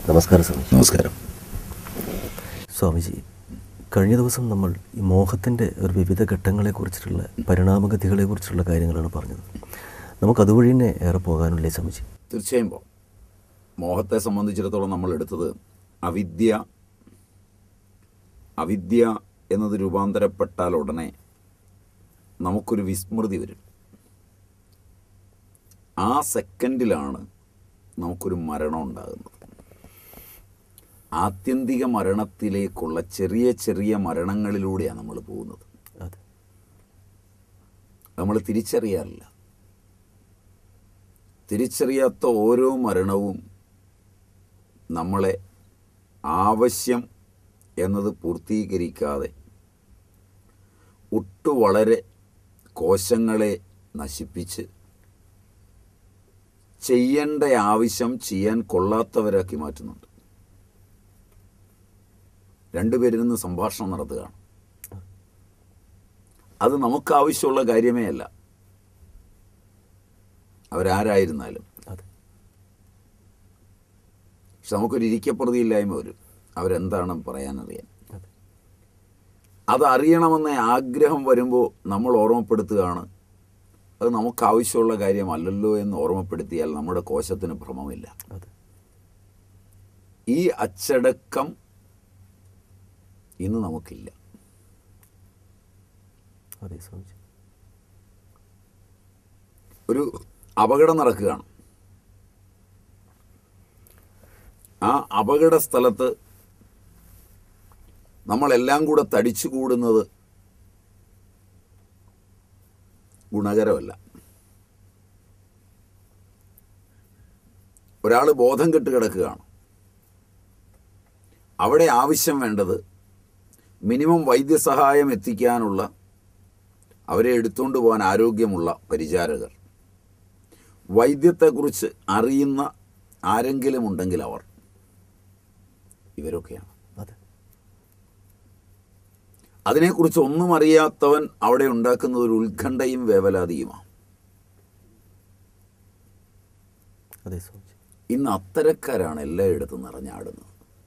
നമസ്കാരം സ്വാമിജി നമസ്കാരം സ്വാമിജി കഴിഞ്ഞ ദിവസം നമ്മൾ ഈ മോഹത്തിൻ്റെ ഒരു വിവിധ ഘട്ടങ്ങളെക്കുറിച്ചിട്ടുള്ള പരിണാമഗതികളെക്കുറിച്ചുള്ള കാര്യങ്ങളാണ് പറഞ്ഞത് നമുക്ക് അതുവഴി തന്നെ ഏറെ പോകാനുള്ളേ സ്വാമിജി തീർച്ചയായും പോ മോഹത്തെ സംബന്ധിച്ചിടത്തോളം നമ്മൾ എടുത്തത് അവിദ്യ അവിദ്യ എന്നത് രൂപാന്തരപ്പെട്ടാൽ ഉടനെ നമുക്കൊരു വിസ്മൃതി വരും ആ സെക്കൻഡിലാണ് നമുക്കൊരു മരണം ഉണ്ടാകുന്നത് ആത്യന്തിക മരണത്തിലേക്കുള്ള ചെറിയ ചെറിയ മരണങ്ങളിലൂടെയാണ് നമ്മൾ പോകുന്നത് അതെ നമ്മൾ തിരിച്ചറിയാറില്ല തിരിച്ചറിയാത്ത ഓരോ മരണവും നമ്മളെ ആവശ്യം എന്നത് പൂർത്തീകരിക്കാതെ ഒട്ടു വളരെ കോശങ്ങളെ നശിപ്പിച്ച് ചെയ്യേണ്ട ആവശ്യം ചെയ്യാൻ കൊള്ളാത്തവരാക്കി മാറ്റുന്നുണ്ട് രണ്ടുപേരിൽ നിന്ന് സംഭാഷണം നടത്തുകയാണ് അത് നമുക്ക് ആവശ്യമുള്ള കാര്യമേ അല്ല അവരാരായിരുന്നാലും അതെ പക്ഷെ നമുക്കൊരു ഇരിക്കപ്രതിയില്ലായ്മ വരും അവരെന്താണ് പറയാനറിയാൻ അതെ അത് അറിയണമെന്ന ആഗ്രഹം വരുമ്പോൾ നമ്മൾ ഓർമ്മപ്പെടുത്തുകയാണ് അത് നമുക്ക് ആവശ്യമുള്ള കാര്യമല്ലല്ലോ എന്ന് ഓർമ്മപ്പെടുത്തിയാൽ നമ്മുടെ കോശത്തിന് ഭ്രമമില്ല അതെ ഈ അച്ചടക്കം ഇന്ന് നമുക്കില്ല അതെ സ്വാമിജി ഒരു അപകടം നടക്കുകയാണ് ആ അപകട സ്ഥലത്ത് നമ്മളെല്ലാം കൂടെ തടിച്ചു കൂടുന്നത് ഗുണകരമല്ല ഒരാൾ ബോധം കെട്ട് കിടക്കുകയാണ് അവിടെ ആവശ്യം വേണ്ടത് മിനിമം വൈദ്യസഹായം എത്തിക്കാനുള്ള അവരെ എടുത്തുകൊണ്ട് പോകാൻ ആരോഗ്യമുള്ള പരിചാരകർ വൈദ്യത്തെക്കുറിച്ച് അറിയുന്ന ആരെങ്കിലും ഉണ്ടെങ്കിൽ അവർ ഇവരൊക്കെയാണ് അതെ അതിനെക്കുറിച്ച് ഒന്നും അറിയാത്തവൻ അവിടെ ഉണ്ടാക്കുന്ന ഒരു ഉത്കണ്ഠയും വേവലാതിയുമാണ് അതെ സ്വാമിജി ഇന്ന് അത്തരക്കാരാണ് എല്ലായിടത്തും നിറഞ്ഞാടുന്നത്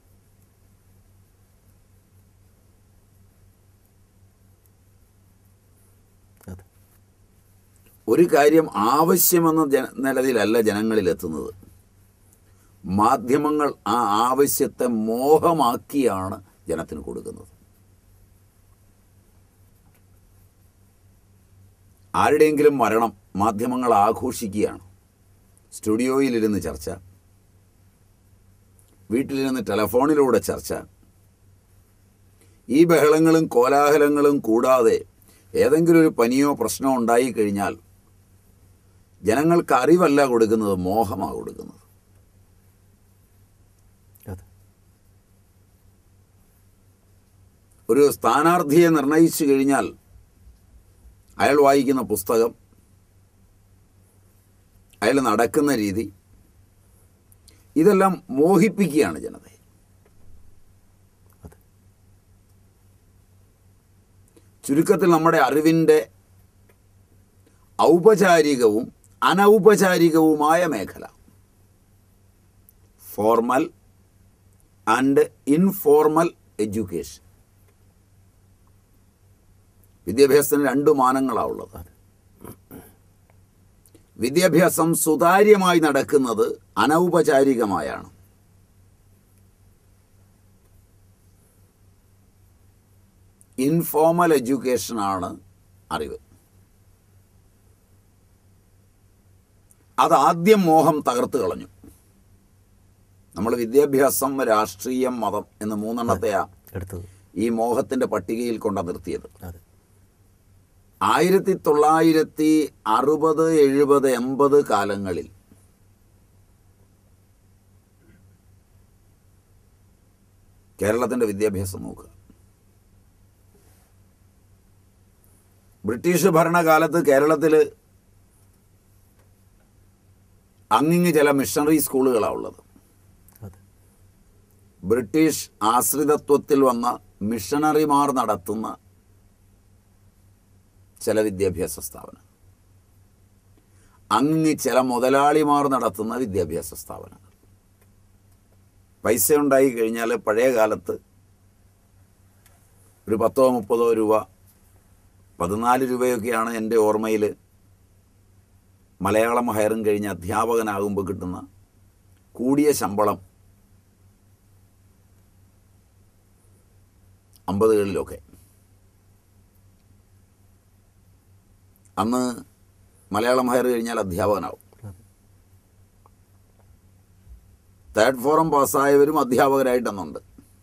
അതെ ഒരു കാര്യം ആവശ്യമെന്ന ജന നിലയിലല്ല ജനങ്ങളിൽ എത്തുന്നത് മാധ്യമങ്ങൾ ആ ആവശ്യത്തെ മോഹമാക്കിയാണ് ജനത്തിന് കൊടുക്കുന്നത് ആരുടെയെങ്കിലും മരണം മാധ്യമങ്ങൾ ആഘോഷിക്കുകയാണ് സ്റ്റുഡിയോയിലിരുന്ന് ചർച്ച വീട്ടിലിരുന്ന് ടെലഫോണിലൂടെ ചർച്ച ഈ ബഹളങ്ങളും കോലാഹലങ്ങളും കൂടാതെ ഏതെങ്കിലും ഒരു പനിയോ പ്രശ്നമോ ഉണ്ടായിക്കഴിഞ്ഞാൽ ജനങ്ങൾക്ക് അറിവല്ല കൊടുക്കുന്നത് മോഹമാണ് കൊടുക്കുന്നത് അതെ ഒരു സ്ഥാനാർത്ഥിയെ നിർണയിച്ചു കഴിഞ്ഞാൽ അയാൾ വായിക്കുന്ന പുസ്തകം അയാൾ നടക്കുന്ന രീതി ഇതെല്ലാം മോഹിപ്പിക്കുകയാണ് ജനതയെ അതെ ചുരുക്കത്തിൽ നമ്മുടെ അറിവിൻ്റെ ഔപചാരികവും അനൗപചാരികവുമായ മേഖല ഫോർമൽ ആൻഡ് ഇൻഫോർമൽ എഡ്യൂക്കേഷൻ വിദ്യാഭ്യാസത്തിന് രണ്ട് മാനങ്ങളാണ് ഉള്ളത് അതെ വിദ്യാഭ്യാസം സുതാര്യമായി നടക്കുന്നത് അനൗപചാരികമായാണ് ഇൻഫോർമൽ എഡ്യൂക്കേഷനാണ് അറിവ് അതാദ്യം മോഹം തകർത്ത് കളഞ്ഞു നമ്മൾ വിദ്യാഭ്യാസം രാഷ്ട്രീയം മതം എന്ന് മൂന്നെണ്ണത്തെയാ എടുത്തത് ഈ മോഹത്തിന്റെ പട്ടികയിൽ കൊണ്ട നിർത്തിയത് അതെ ആയിരത്തി തൊള്ളായിരത്തി അറുപത് എഴുപത് എൺപത് കാലങ്ങളിൽ കേരളത്തിൻ്റെ വിദ്യാഭ്യാസം നോക്കുക ബ്രിട്ടീഷ് ഭരണകാലത്ത് കേരളത്തിൽ അങ്ങിങ്ങ് ചില മിഷണറി സ്കൂളുകളാണ് ഉള്ളത് അതെ ബ്രിട്ടീഷ് ആശ്രിതത്വത്തിൽ വന്ന മിഷണറിമാർ നടത്തുന്ന ചില വിദ്യാഭ്യാസ സ്ഥാപനം അങ്ങ് ചില മുതലാളിമാർ നടത്തുന്ന വിദ്യാഭ്യാസ സ്ഥാപനങ്ങൾ പൈസ ഉണ്ടായി കഴിഞ്ഞാൽ പഴയ കാലത്ത് ഒരു പത്തോ മുപ്പതോ രൂപ പതിനാല് രൂപയൊക്കെയാണ് എൻ്റെ ഓർമ്മയിൽ മലയാളം ഹയറും കഴിഞ്ഞ് അധ്യാപകനാകുമ്പോൾ കിട്ടുന്ന കൂടിയ ശമ്പളം അമ്പതുകളിലൊക്കെ അന്ന് മലയാളം ഹയർ കഴിഞ്ഞാൽ അധ്യാപകനാവും തേർഡ് ഫോറം പാസ്സായവരും അധ്യാപകരായിട്ടന്നുണ്ട്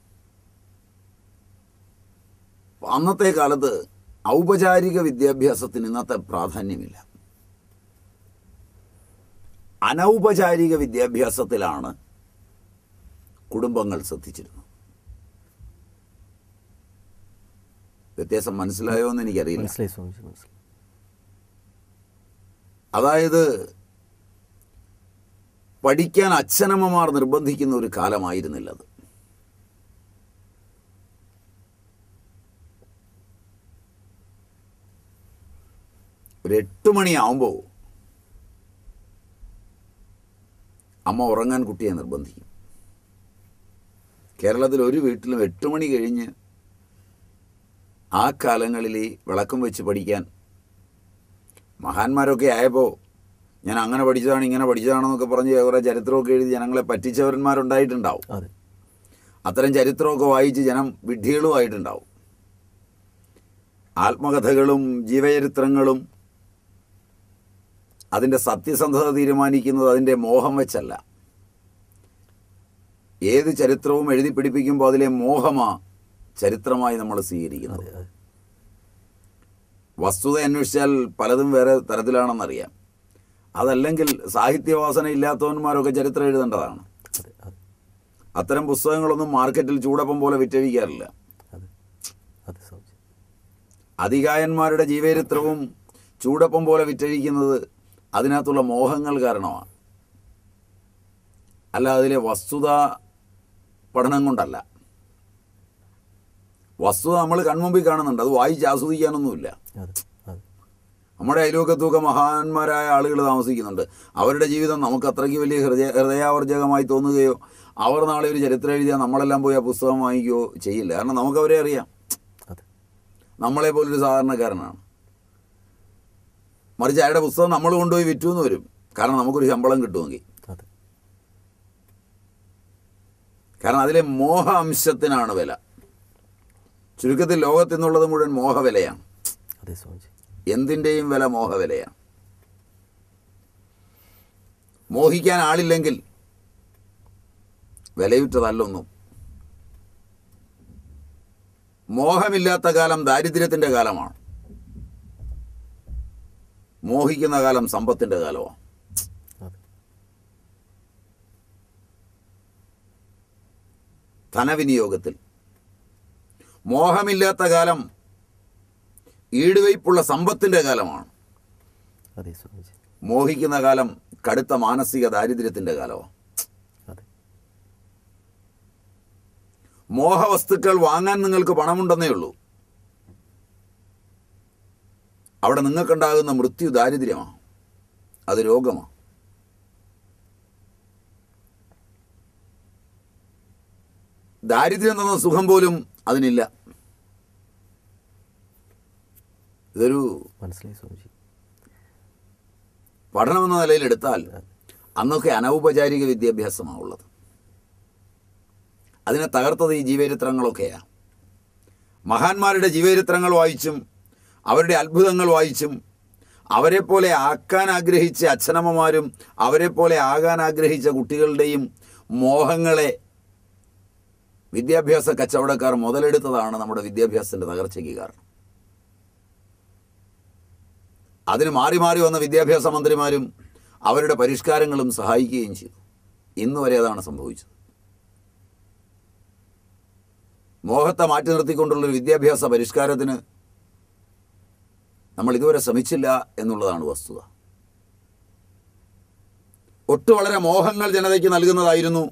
അന്നത്തെ കാലത്ത് ഔപചാരിക വിദ്യാഭ്യാസത്തിന് ഇന്നത്തെ പ്രാധാന്യമില്ല അനൗപചാരിക വിദ്യാഭ്യാസത്തിലാണ് കുടുംബങ്ങൾ ശ്രദ്ധിച്ചിരുന്നത് വ്യത്യാസം മനസ്സിലായോ എന്ന് എനിക്കറിയില്ല മനസ്സിലായി സ്വാമിജി മനസ്സിലായി അതായത് പഠിക്കാൻ അച്ഛനമ്മമാർ നിർബന്ധിക്കുന്ന ഒരു കാലമായിരുന്നില്ല അത് ഒരു എട്ട് മണിയാവുമ്പോൾ അമ്മ ഉറങ്ങാൻ കുട്ടിയെ നിർബന്ധിക്കും കേരളത്തിൽ ഒരു വീട്ടിലും എട്ട് മണി കഴിഞ്ഞ് ആ കാലങ്ങളിൽ ഈ വിളക്കം വെച്ച് പഠിക്കാൻ മഹാന്മാരൊക്കെ ആയപ്പോൾ ഞാൻ അങ്ങനെ പഠിച്ചതാണ് ഇങ്ങനെ പഠിച്ചതാണെന്നൊക്കെ പറഞ്ഞ് കുറേ ചരിത്രമൊക്കെ എഴുതി ജനങ്ങളെ പറ്റിച്ചവരന്മാരുണ്ടായിട്ടുണ്ടാവും അതെ അത്തരം ചരിത്രമൊക്കെ വായിച്ച് ജനം വിഡ്ഢികളുമായിട്ടുണ്ടാവും ആത്മകഥകളും ജീവചരിത്രങ്ങളും അതിൻ്റെ സത്യസന്ധത തീരുമാനിക്കുന്നത് അതിൻ്റെ മോഹം വെച്ചല്ല ഏത് ചരിത്രവും എഴുതി പിടിപ്പിക്കുമ്പോൾ അതിലെ മോഹമാ ചരിത്രമായി നമ്മൾ സ്വീകരിക്കുന്നത് അതെ അതെ വസ്തുത അന്വേഷിച്ചാൽ പലതും വേറെ തരത്തിലാണെന്നറിയാം അതല്ലെങ്കിൽ സാഹിത്യവാസന ഇല്ലാത്തവന്മാരൊക്കെ ചരിത്രം എഴുതേണ്ടതാണ് അതെ അതെ അത്തരം പുസ്തകങ്ങളൊന്നും മാർക്കറ്റിൽ ചൂടപ്പം പോലെ വിറ്റഴിക്കാറില്ല അതെ അതെ സ്വാമിജി അധികായന്മാരുടെ ജീവചരിത്രവും ചൂടപ്പം പോലെ വിറ്റഴിക്കുന്നത് അതിനകത്തുള്ള മോഹങ്ങൾ കാരണമാണ് അല്ല അതിലെ വസ്തുത പഠനം കൊണ്ടല്ല വസ്തുത നമ്മൾ കൺമുമ്പിൽ കാണുന്നുണ്ട് അത് വായിച്ച് ആസ്വദിക്കാനൊന്നുമില്ല അതെ അതെ നമ്മുടെ അയൽവക്കത്തൊക്കെ മഹാന്മാരായ ആളുകൾ താമസിക്കുന്നുണ്ട് അവരുടെ ജീവിതം നമുക്ക് അത്രയ്ക്ക് വലിയ ഹൃദയ ഹൃദയാവർജകമായി തോന്നുകയോ അവർ നാളെ ഒരു ചരിത്രം എഴുതിയാൽ നമ്മളെല്ലാം പോയി ആ പുസ്തകം വാങ്ങിക്കുകയോ ചെയ്യില്ല കാരണം നമുക്കവരെ അറിയാം അതെ നമ്മളെ പോലൊരു സാധാരണക്കാരനാണ് മറിച്ച് അയാളുടെ പുസ്തകം നമ്മൾ കൊണ്ടുപോയി വിറ്റു എന്ന് വരും കാരണം നമുക്കൊരു ശമ്പളം കിട്ടുമെങ്കിൽ അതെ കാരണം അതിലെ മോഹ അംശത്തിനാണ് വില ചുരുക്കത്തിൽ ലോകത്തിൽ നിന്നുള്ളത് മുഴുവൻ മോഹവിലയാണ് അതെ സ്വാമിജി എന്തിൻ്റെയും വില മോഹവിലയാണ് മോഹിക്കാൻ ആളില്ലെങ്കിൽ വിലയുറ്റതല്ലൊന്നും മോഹമില്ലാത്ത കാലം ദാരിദ്ര്യത്തിൻ്റെ കാലമാണ് മോഹിക്കുന്ന കാലം സമ്പത്തിൻ്റെ കാലമാണ് അതെ ധനവിനിയോഗത്തിൽ മോഹമില്ലാത്ത കാലം ഈടുവയ്പുള്ള സമ്പത്തിൻ്റെ കാലമാണ് അതെ സ്വാമിജി മോഹിക്കുന്ന കാലം കടുത്ത മാനസിക ദാരിദ്ര്യത്തിൻ്റെ കാലമാണ് അതെ മോഹവസ്തുക്കൾ വാങ്ങാൻ നിങ്ങൾക്ക് പണമുണ്ടെന്നേ ഉള്ളൂ അവിടെ നിങ്ങൾക്കുണ്ടാകുന്ന മൃത്യു ദാരിദ്ര്യമാണ് അത് രോഗമാണ് ദാരിദ്ര്യം തന്ന സുഖം പോലും അതിനില്ല ഇതൊരു മനസ്സിലായി സ്വാമിജി പഠനമെന്ന നിലയിൽ എടുത്താൽ അന്നൊക്കെ അനൗപചാരിക വിദ്യാഭ്യാസമാണ് ഉള്ളത് അതിനെ തകർത്തത് ഈ ജീവചരിത്രങ്ങളൊക്കെയാണ് മഹാന്മാരുടെ ജീവചരിത്രങ്ങൾ വായിച്ചും അവരുടെ അത്ഭുതങ്ങൾ വായിച്ചും അവരെപ്പോലെ ആക്കാൻ ആഗ്രഹിച്ച അച്ഛനമ്മമാരും അവരെപ്പോലെ ആകാൻ ആഗ്രഹിച്ച കുട്ടികളുടെയും മോഹങ്ങളെ വിദ്യാഭ്യാസ കച്ചവടക്കാർ മുതലെടുത്തതാണ് നമ്മുടെ വിദ്യാഭ്യാസത്തിൻ്റെ തകർച്ചയ്ക്ക് കാരണം അതിന് മാറി മാറി വന്ന വിദ്യാഭ്യാസ മന്ത്രിമാരും അവരുടെ പരിഷ്കാരങ്ങളും സഹായിക്കുകയും ചെയ്തു ഇന്ന് വരെ അതാണ് സംഭവിച്ചത് മോഹത്തെ മാറ്റി നിർത്തിക്കൊണ്ടുള്ളൊരു വിദ്യാഭ്യാസ പരിഷ്കാരത്തിന് നമ്മൾ ഇതുവരെ ശ്രമിച്ചില്ല എന്നുള്ളതാണ് വസ്തുത ഒട്ടു വളരെ മോഹങ്ങൾ ജനതയ്ക്ക് നൽകുന്നതായിരുന്നു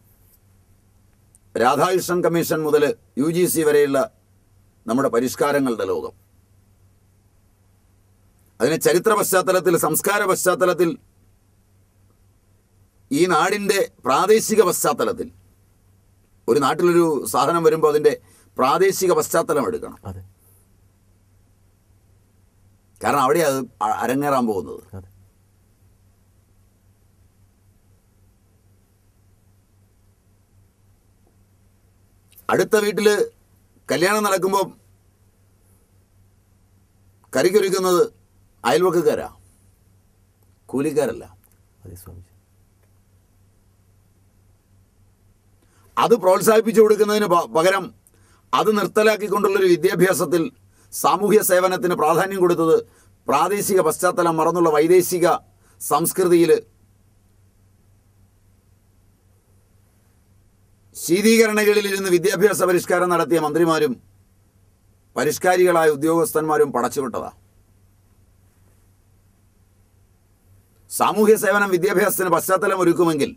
രാധാകൃഷ്ണൻ കമ്മീഷൻ മുതൽ യു ജി സി വരെയുള്ള നമ്മുടെ പരിഷ്കാരങ്ങളുടെ ലോകം അതിനെ ചരിത്ര പശ്ചാത്തലത്തിൽ സംസ്കാര പശ്ചാത്തലത്തിൽ ഈ നാടിൻ്റെ പ്രാദേശിക പശ്ചാത്തലത്തിൽ ഒരു നാട്ടിലൊരു സാധനം വരുമ്പോൾ അതിൻ്റെ പ്രാദേശിക പശ്ചാത്തലം എടുക്കണം അതെ കാരണം അവിടെ അത് അ- അരങ്ങേറാൻ പോകുന്നത് അതെ അടുത്ത വീട്ടിൽ കല്യാണം നടക്കുമ്പോൾ കരിക്കൊരുക്കുന്നത് അയൽവക്കക്കാരാ കൂലിക്കാരല്ല അതെ സ്വാമിജി അത് പ്രോത്സാഹിപ്പിച്ചു കൊടുക്കുന്നതിന് പ- പകരം അത് നിർത്തലാക്കിക്കൊണ്ടുള്ളൊരു വിദ്യാഭ്യാസത്തിൽ സാമൂഹ്യ സേവനത്തിന് പ്രാധാന്യം കൊടുത്തത് പ്രാദേശിക പശ്ചാത്തലം മറന്നുള്ള വൈദേശിക സംസ്കൃതിയിൽ ശീതീകരണകളിലിരുന്ന് വിദ്യാഭ്യാസ പരിഷ്കാരം നടത്തിയ മന്ത്രിമാരും പരിഷ്കാരികളായ ഉദ്യോഗസ്ഥന്മാരും പടച്ചുവിട്ടതാ സാമൂഹ്യ സേവനം വിദ്യാഭ്യാസത്തിന് പശ്ചാത്തലം ഒരുക്കുമെങ്കിൽ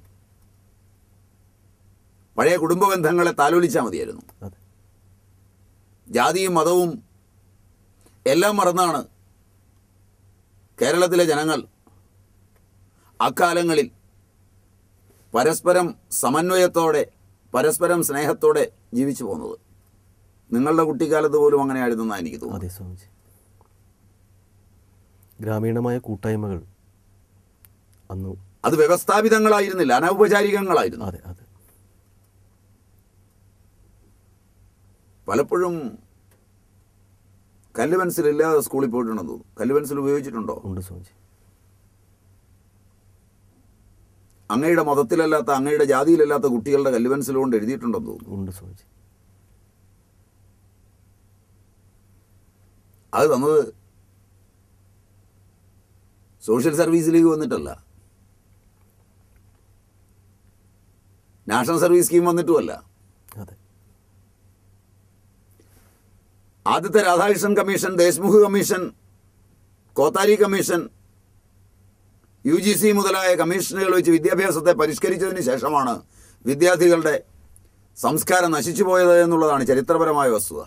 പഴയ കുടുംബ ബന്ധങ്ങളെ താലോലിച്ചാൽ മതിയായിരുന്നു അതെ ജാതിയും മതവും എല്ലാം മറന്നാണ് കേരളത്തിലെ ജനങ്ങൾ അക്കാലങ്ങളിൽ പരസ്പരം സമന്വയത്തോടെ പരസ്പരം സ്നേഹത്തോടെ ജീവിച്ചു പോകുന്നത് നിങ്ങളുടെ കുട്ടിക്കാലത്ത് പോലും അങ്ങനെയായിരുന്നെന്നാണ് എനിക്ക് തോന്നുന്നത് അതെ സ്വാമിജി ഗ്രാമീണമായ കൂട്ടായ്മകൾ അന്ന് അത് വ്യവസ്ഥാപിതങ്ങളായിരുന്നില്ല അനൗപചാരികങ്ങളായിരുന്നു അതെ അതെ പലപ്പോഴും കല്ല് പെൻസിൽ ഇല്ലാതെ സ്കൂളിൽ പോയിട്ടുണ്ടെന്ന് തോന്നുന്നു കല്ല് പെൻസിൽ ഉപയോഗിച്ചിട്ടുണ്ടോ ഉണ്ട് സ്വാമിജി അങ്ങയുടെ മതത്തിലല്ലാത്ത അങ്ങയുടെ ജാതിയിലല്ലാത്ത കുട്ടികളുടെ കല്ല് പെൻസിൽ കൊണ്ട് എഴുതിയിട്ടുണ്ടെന്ന് തോന്നുന്നു ഉണ്ട് സ്വാമിജി അത് തന്നത് സോഷ്യൽ സർവീസ് ലീഗ് വന്നിട്ടല്ല നാഷണൽ സർവീസ് സ്കീം വന്നിട്ടുമല്ല അതെ ആദ്യത്തെ Radhakrishnan commission Deshmukh commission Kothari commission U G C മുതലായ കമ്മീഷനുകൾ വെച്ച് വിദ്യാഭ്യാസത്തെ പരിഷ്കരിച്ചതിന് ശേഷമാണ് വിദ്യാർത്ഥികളുടെ സംസ്കാരം നശിച്ചു പോയത് എന്നുള്ളതാണ് ചരിത്രപരമായ വസ്തുത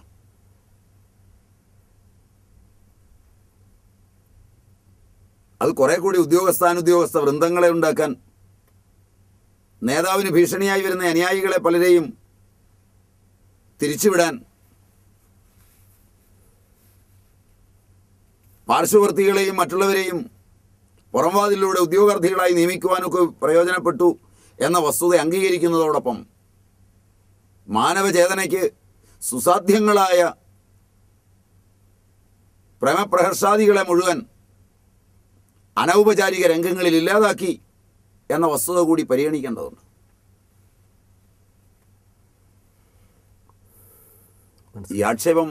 അത് കുറെ കൂടി ഉദ്യോഗസ്ഥാനുദ്യോഗസ്ഥ വൃന്ദങ്ങളെ ഉണ്ടാക്കാൻ നേതാവിന് ഭീഷണിയായി വരുന്ന അനുയായികളെ പലരെയും തിരിച്ചുവിടാൻ പാർശ്വവർത്തികളെയും മറ്റുള്ളവരെയും പുറംവാതിലൂടെ ഉദ്യോഗാർത്ഥികളായി നിയമിക്കുവാനൊക്കെ പ്രയോജനപ്പെട്ടു എന്ന വസ്തുത അംഗീകരിക്കുന്നതോടൊപ്പം മാനവചേതനയ്ക്ക് സുസാധ്യങ്ങളായ പ്രേമപ്രഹർഷാദികളെ മുഴുവൻ അനൗപചാരിക രംഗങ്ങളിൽ ഇല്ലാതാക്കി എന്ന വസ്തുത കൂടി പരിഗണിക്കേണ്ടതുണ്ട് ഈ മനസ്സിലായി ആക്ഷേപം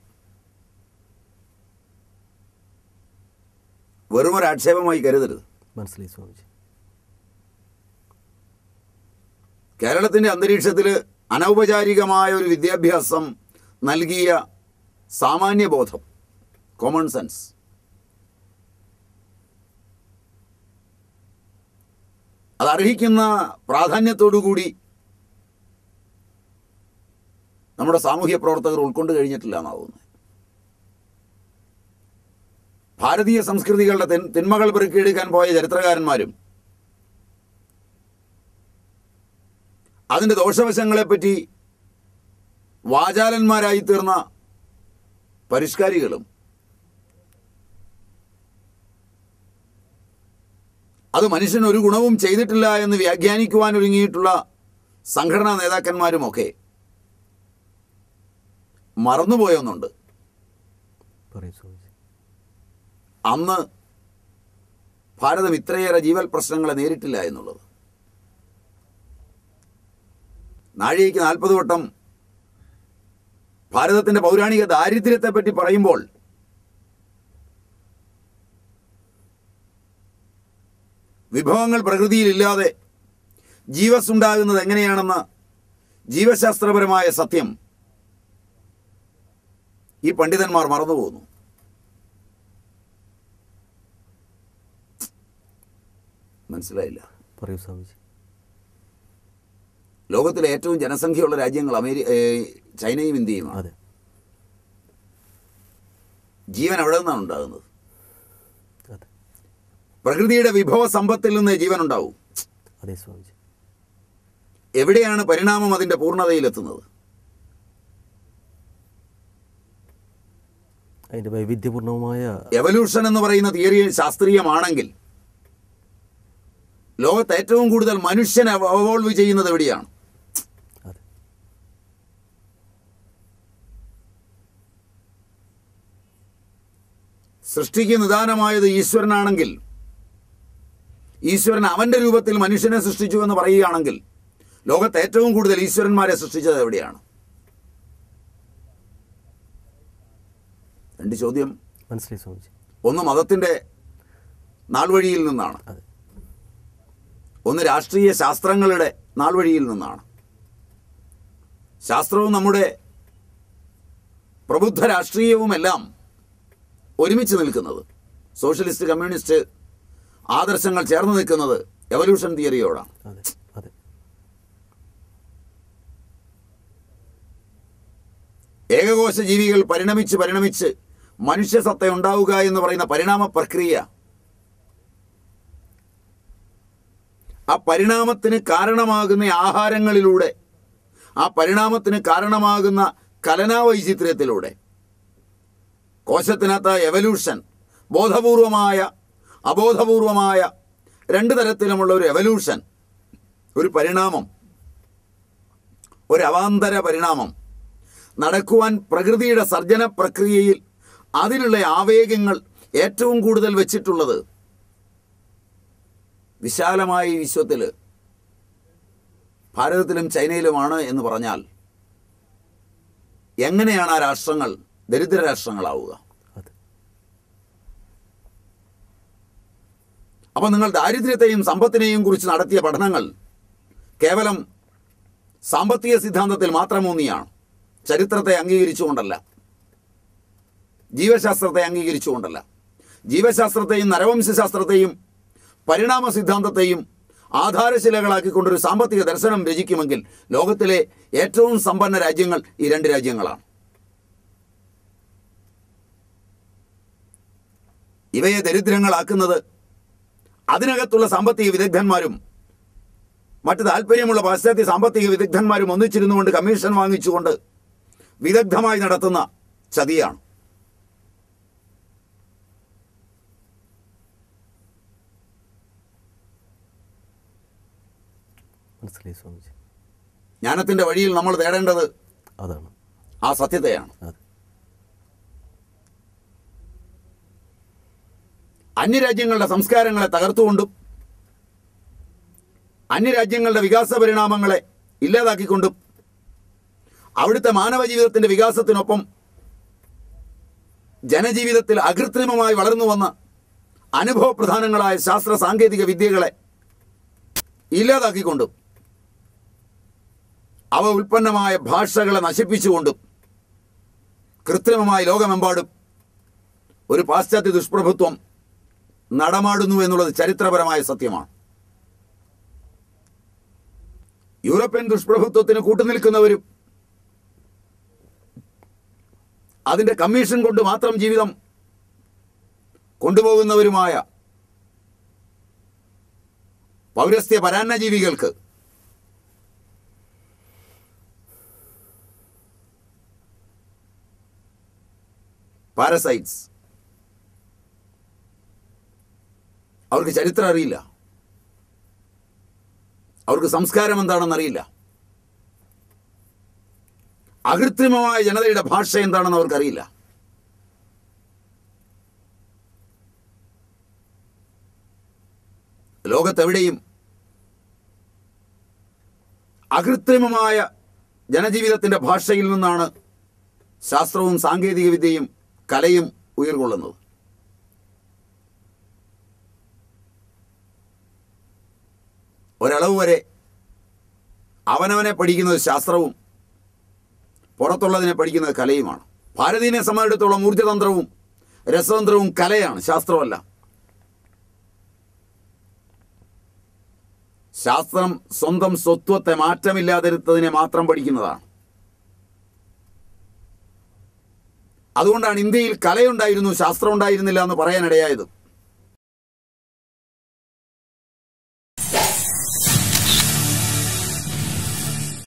വെറുമൊരു ആക്ഷേപമായി കരുതരുത് മനസ്സിലായി സ്വാമിജി കേരളത്തിൻ്റെ അന്തരീക്ഷത്തിൽ അനൗപചാരികമായ ഒരു വിദ്യാഭ്യാസം നൽകിയ സാമാന്യബോധം കോമൺ സെൻസ് അത് അർഹിക്കുന്ന പ്രാധാന്യത്തോടുകൂടി നമ്മുടെ സാമൂഹ്യ പ്രവർത്തകർ ഉൾക്കൊണ്ട് കഴിഞ്ഞിട്ടില്ല എന്നാവുന്നത് ഭാരതീയ സംസ്കൃതികളുടെ തെൻ തിന്മകൾ പെറുക്കിയെടുക്കാൻ പോയ ചരിത്രകാരന്മാരും അതിൻ്റെ ദോഷവശങ്ങളെപ്പറ്റി വാചാലന്മാരായി തീർന്ന പരിഷ്കാരികളും അത് മനുഷ്യൻ ഒരു ഗുണവും ചെയ്തിട്ടില്ല എന്ന് വ്യാഖ്യാനിക്കുവാൻ ഒരുങ്ങിയിട്ടുള്ള സംഘടനാ നേതാക്കന്മാരുമൊക്കെ മറന്നുപോയൊന്നുണ്ട് പറയൂ സ്വാമിജി അന്ന് ഭാരതം ഇത്രയേറെ ജീവൽ പ്രശ്നങ്ങളെ നേരിട്ടില്ല എന്നുള്ളത് നാഴികയ്ക്ക് നാൽപ്പത് വട്ടം ഭാരതത്തിൻ്റെ പൗരാണിക ദാരിദ്ര്യത്തെപ്പറ്റി പറയുമ്പോൾ വിഭവങ്ങൾ പ്രകൃതിയിലില്ലാതെ ജീവസ് ഉണ്ടാകുന്നത് എങ്ങനെയാണെന്ന ജീവശാസ്ത്രപരമായ സത്യം ഈ പണ്ഡിതന്മാർ മറന്നുപോകുന്നു മനസ്സിലായില്ല പറയൂ സ്വാമിജി ലോകത്തിലെ ഏറ്റവും ജനസംഖ്യയുള്ള രാജ്യങ്ങൾ അമേരി ഏ, ചൈനയും ഇന്ത്യയുമാണ് അതെ ജീവൻ അവിടെ നിന്നാണ് ഉണ്ടാകുന്നത് അതെ പ്രകൃതിയുടെ വിഭവ സമ്പത്തിൽ നിന്ന് ജീവൻ ഉണ്ടാവും അതെ സ്വാമിജി എവിടെയാണ് പരിണാമം അതിൻ്റെ പൂർണ്ണതയിലെത്തുന്നത് അതിൻ്റെ വൈവിധ്യപൂർണമായ എവല്യൂഷൻ എന്ന് പറയുന്ന തിയറി ശാസ്ത്രീയമാണെങ്കിൽ ലോകത്ത് ഏറ്റവും കൂടുതൽ മനുഷ്യൻ എവോൾവ് ചെയ്യുന്നത് എവിടെയാണ് അതെ സൃഷ്ടിക്ക് നിദാനമായത് ഈശ്വരനാണെങ്കിൽ ഈശ്വരൻ അവന്റെ രൂപത്തിൽ മനുഷ്യനെ സൃഷ്ടിച്ചു എന്ന് പറയുകയാണെങ്കിൽ ലോകത്ത് ഏറ്റവും കൂടുതൽ ഈശ്വരന്മാരെ സൃഷ്ടിച്ചത് എവിടെയാണ് രണ്ട് ചോദ്യം മനസ്സിലായി സ്വാമിജി ഒന്ന് മതത്തിന്റെ നാൾവഴിയിൽ നിന്നാണ് അതെ ഒന്ന് രാഷ്ട്രീയ ശാസ്ത്രങ്ങളുടെ നാൾവഴിയിൽ നിന്നാണ് ശാസ്ത്രവും നമ്മുടെ പ്രബുദ്ധ രാഷ്ട്രീയവുമെല്ലാം ഒരുമിച്ച് നിൽക്കുന്നത് സോഷ്യലിസ്റ്റ് കമ്മ്യൂണിസ്റ്റ് ആദർശങ്ങൾ ചേർന്ന് നിൽക്കുന്നത് എവല്യൂഷൻ തിയറിയോടാണ് അതെ അതെ ഏകകോശ ജീവികൾ പരിണമിച്ച് പരിണമിച്ച് മനുഷ്യസത്ത ഉണ്ടാവുക എന്ന് പറയുന്ന പരിണാമ പ്രക്രിയ ആ പരിണാമത്തിന് കാരണമാകുന്ന ആഹാരങ്ങളിലൂടെ ആ പരിണാമത്തിന് കാരണമാകുന്ന കലനാവൈചിത്ര്യത്തിലൂടെ കോശത്തിനകത്ത് എവല്യൂഷൻ ബോധപൂർവമായ അബോധപൂർവമായ രണ്ട് തരത്തിലുമുള്ള ഒരു എവല്യൂഷൻ ഒരു പരിണാമം ഒരു അവാന്തര പരിണാമം നടക്കുവാൻ പ്രകൃതിയുടെ സർജന പ്രക്രിയയിൽ അതിനുള്ള ആവേഗങ്ങൾ ഏറ്റവും കൂടുതൽ വെച്ചിട്ടുള്ളത് വിശാലമായ ഈ വിശ്വത്തിൽ ഭാരതത്തിലും ചൈനയിലുമാണ് എന്ന് പറഞ്ഞാൽ എങ്ങനെയാണ് ആ രാഷ്ട്രങ്ങൾ ദരിദ്ര രാഷ്ട്രങ്ങളാവുക അതെ അപ്പോൾ നിങ്ങൾ ദാരിദ്ര്യത്തെയും സമ്പത്തിനെയും കുറിച്ച് നടത്തിയ പഠനങ്ങൾ കേവലം സാമ്പത്തിക സിദ്ധാന്തത്തിൽ മാത്രമൂന്നിയാണ് ചരിത്രത്തെ അംഗീകരിച്ചുകൊണ്ടല്ല ജീവശാസ്ത്രത്തെ അംഗീകരിച്ചുകൊണ്ടല്ല ജീവശാസ്ത്രത്തെയും നരവംശശാസ്ത്രത്തെയും പരിണാമ സിദ്ധാന്തത്തെയും ആധാരശിലകളാക്കിക്കൊണ്ടൊരു സാമ്പത്തിക ദർശനം രചിക്കുമെങ്കിൽ ലോകത്തിലെ ഏറ്റവും സമ്പന്ന രാജ്യങ്ങൾ ഈ രണ്ട് രാജ്യങ്ങളാണ് ഇവയെ ദരിദ്രങ്ങളാക്കുന്നത് അതിനകത്തുള്ള സാമ്പത്തിക വിദഗ്ധന്മാരും മറ്റ് താല്പര്യമുള്ള പാശ്ചാത്യ സാമ്പത്തിക വിദഗ്ധന്മാരും ഒന്നിച്ചിരുന്നുകൊണ്ട് കമ്മീഷൻ വാങ്ങിച്ചുകൊണ്ട് വിദഗ്ധമായി നടത്തുന്ന ചതിയാണ് മനസ്സിലായി സ്വാമിജി ജ്ഞാനത്തിൻ്റെ വഴിയിൽ നമ്മൾ തേടേണ്ടത് അതാണ് ആ സത്യത്തെയാണ് അതെ അന്യരാജ്യങ്ങളുടെ സംസ്കാരങ്ങളെ തകർത്തുകൊണ്ടും അന്യരാജ്യങ്ങളുടെ വികാസ പരിണാമങ്ങളെ ഇല്ലാതാക്കിക്കൊണ്ടും അവിടുത്തെ മാനവ ജീവിതത്തിൻ്റെ വികാസത്തിനൊപ്പം ജനജീവിതത്തിൽ അകൃത്രിമമായി വളർന്നു വന്ന അനുഭവപ്രധാനങ്ങളായ ശാസ്ത്ര സാങ്കേതിക വിദ്യകളെ ഇല്ലാതാക്കിക്കൊണ്ടും അവ ഉൽപ്പന്നമായ ഭാഷകളെ നശിപ്പിച്ചുകൊണ്ടും കൃത്രിമമായി ലോകമെമ്പാടും ഒരു പാശ്ചാത്യ ദുഷ്പ്രഭുത്വം നടമാടുന്നു എന്നുള്ളത് ചരിത്രപരമായ സത്യമാണ് യൂറോപ്യൻ ദുഷ്പ്രഭുത്വത്തിന് കൂട്ടുനിൽക്കുന്നവരും അതിന്റെ കമ്മീഷൻ കൊണ്ട് മാത്രം ജീവിതം കൊണ്ടുപോകുന്നവരുമായ പൗരസ്ത്യ പരാന്നജീവികൾക്ക് പാരസൈറ്റ്സ് അവർക്ക് ചരിത്രം അറിയില്ല അവർക്ക് സംസ്കാരം എന്താണെന്ന് അറിയില്ല അകൃത്രിമമായ ജനതയുടെ ഭാഷ എന്താണെന്ന് അവർക്കറിയില്ല ലോകത്തെവിടെയും അകൃത്രിമമായ ജനജീവിതത്തിൻ്റെ ഭാഷയിൽ നിന്നാണ് ശാസ്ത്രവും സാങ്കേതിക വിദ്യയും കലയും ഉയർകൊള്ളുന്നത് ഒരളവ് വരെ അവനവനെ പഠിക്കുന്നത് ശാസ്ത്രവും പുറത്തുള്ളതിനെ പഠിക്കുന്നത് കലയുമാണ് ഭാരതീയനെ സംബന്ധിച്ചിടത്തോളം ഊർജ്ജതന്ത്രവും രസതന്ത്രവും കലയാണ് ശാസ്ത്രമല്ല ശാസ്ത്രം സ്വന്തം സ്വത്വത്തെ മാറ്റമില്ലാതിരുത്തതിനെ മാത്രം പഠിക്കുന്നതാണ് അതുകൊണ്ടാണ് ഇന്ത്യയിൽ കലയുണ്ടായിരുന്നു ശാസ്ത്രം ഉണ്ടായിരുന്നില്ല എന്ന് പറയാനിടയായത്